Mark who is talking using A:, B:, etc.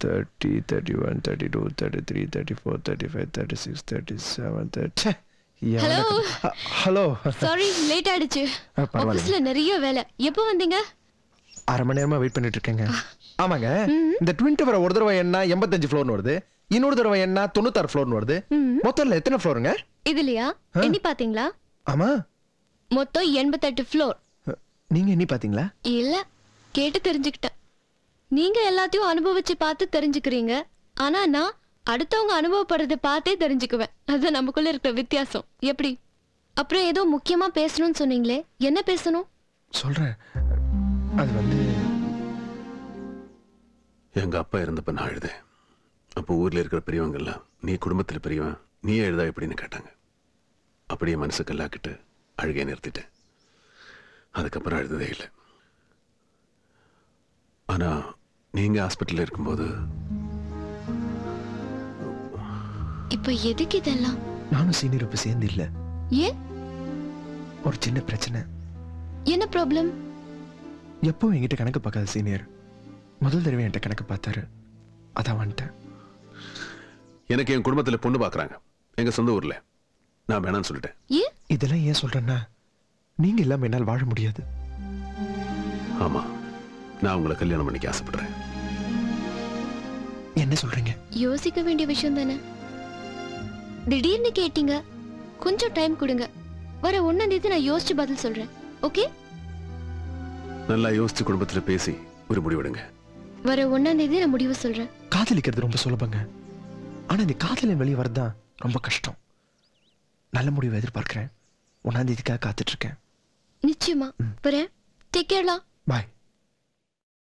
A: Thirty thirty one thirty two thirty three thirty four thirty five thirty six thirty seven thirty
B: Hello.
A: Hello
B: sorry late ஆயிடுச்சு
A: ஆ, பரவாயில்ல.
B: ஆபீஸ்ல நிறைய வேலை எப்போ வந்தீங்க
A: அரை மணி நேரமா வெயிட் பண்ணிட்டு இருக்கேங்க ஆமாங்க இந்த ட்வின் டவரை ஒரு தடவை என்ன எண்பத்தஞ்சு ஃப்ளோர்னு வருது இன்னொரு தடவை என்ன தொண்ணூத்தாறு ஃப்ளோர்னு வருது மொத்தம்ல எத்தனை ஃப்ளோருங்க
B: இதுலயா எண்ணி பாத்தீங்களா
A: ஆமா
B: மொத்தம் எண்பத்தெட்டு ஃப்ளோர்
A: நீங்க எண்ணி பாத்தீங்களா
B: இல்ல கேட்டு தெரிஞ்சுக்கிட்டேன் நீங்க எல்லாத்தையும் அனுபவிச்சு பார்த்து தெரிஞ்சுக்கிறீங்க ஆனா நான் அடுத்தவங்க அனுபவப்படுறத பார்த்தே தெரிஞ்சுக்குவேன் அது நமக்குள்ள இருக்கிற வித்தியாசம் எப்படி அப்புறம் ஏதோ முக்கியமா பேசணும்னு சொன்னீங்களே என்ன பேசணும்
A: சொல்றேன் அது வந்து
C: எங்க அப்பா இறந்தப்ப நான் அழுதேன் அப்போ ஊர்ல இருக்கிற பெரியவங்க எல்லாம் நீ குடும்பத்துல பெரியவன் நீ எழுதா எப்படின்னு கேட்டாங்க அப்படியே மனசு கல்லாக்கிட்டு அழுகையை நிறுத்திட்டேன் அதுக்கப்புறம் அழுததே இல்லை ஆனா நீங்க ஹாஸ்பிட்டல்ல இருக்கும்போது
B: இப்ப எதுக்கு இதெல்லாம்
A: நானும் சீனியர் இப்ப சேர்ந்து இல்ல
B: ஏன்
A: ஒரு சின்ன பிரச்சனை
B: என்ன ப்ராப்ளம்
A: எப்போ என்கிட்ட கணக்கு பார்க்காத சீனியர் முதல் தடவை என்கிட்ட கணக்கு பார்த்தாரு அதான் வந்துட்டேன்
C: எனக்கு என் குடும்பத்துல பொண்ணு பார்க்கறாங்க எங்க சொந்த ஊர்ல நான் வேணாம்னு சொல்லிட்டேன்
B: ஏன்
A: இதெல்லாம் ஏன் சொல்றேன்னா நீங்க இல்லாம என்னால் வாழ முடியாது
C: ஆமா நான் உங்களை கல்யாணம் பண்ணிக்க ஆசைப்படுறேன்
A: என்ன சொல்றீங்க
B: யோசிக்க வேண்டிய விஷயம் தானே திடீர்னு கேட்டீங்க கொஞ்சம் டைம் கொடுங்க வர ஒன்னாம் தேதி நான் யோசிச்சு பதில் சொல்றேன் ஓகே
C: நல்லா யோசிச்சு குடும்பத்துல பேசி ஒரு முடிவெடுங்க
B: வர ஒன்னாம் தேதி நான் முடிவு சொல்றேன்
A: காதலிக்கிறது ரொம்ப சுலபங்க ஆனா இந்த காதலின் வெளியே வரதான் ரொம்ப கஷ்டம் நல்ல முடிவு எதிர்பார்க்கிறேன் ஒன்னாம் தேதிக்காக காத்துட்டு இருக்கேன்
B: நிச்சயமா வரேன் டேக் கேர்லாம்
A: பாய்